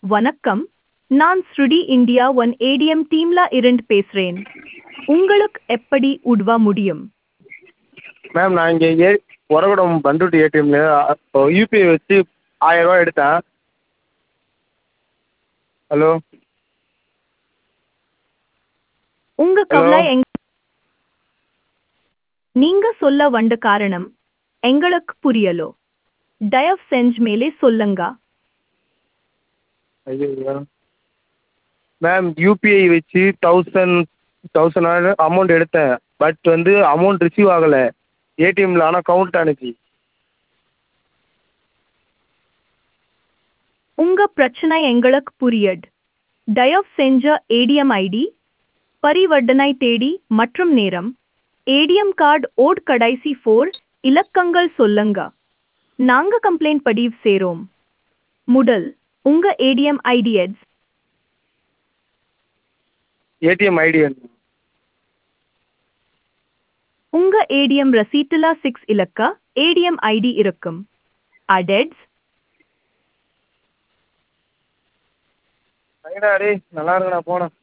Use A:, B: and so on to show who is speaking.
A: வணக்கம் நான் ஸ்ருடி இந்தியா ஒன் ஏடிஎம் டீம்ல இருந்து பேசுறேன் உங்களுக்கு எப்படி உதவ முடியும்
B: மேம் நான் இங்கே ஏ உரகுடம் பண்ருட்டி ஏடிஎம்ல இப்போ யூபிஐ வச்சு ஆயிரரூவா எடுத்தேன் ஹலோ
A: உங்க
B: Hello?
A: கவலை எங்க நீங்க சொல்ல வந்த காரணம் எங்களுக்கு புரியலோ தயவு செஞ்சு மேலே சொல்லுங்க
B: ஐயோ மேம் யூபிஐ வச்சு தௌசண்ட் தௌசண்ட் அமௌண்ட் எடுத்தேன் பட் வந்து அமௌண்ட் ரிசீவ் ஆகலை ஏடிஎம்ல ஆனால் கவுண்ட் ஆனுச்சு
A: உங்க பிரச்சனை எங்களுக்கு புரியட் தயவு செஞ்ச ஏடிஎம் ஐடி பரிவர்த்தனை தேதி மற்றும் நேரம் ஏடிஎம் கார்டு ஓட் கடைசி ஃபோர் இலக்கங்கள் சொல்லுங்க நாங்க கம்ப்ளைண்ட் பதிவு சேரோம் முதல் உங்க ஏடிஎம் ஐடி எட்ஸ்
B: ஏடிஎம் ஐடி
A: உங்க ஏடிஎம் ரசீட்டுல சிக்ஸ் இலக்க ஏடிஎம் ஐடி இருக்கும் அடெட்ஸ்
B: ஐடா டேய் நல்லா இருக்குண்ணா போனேன்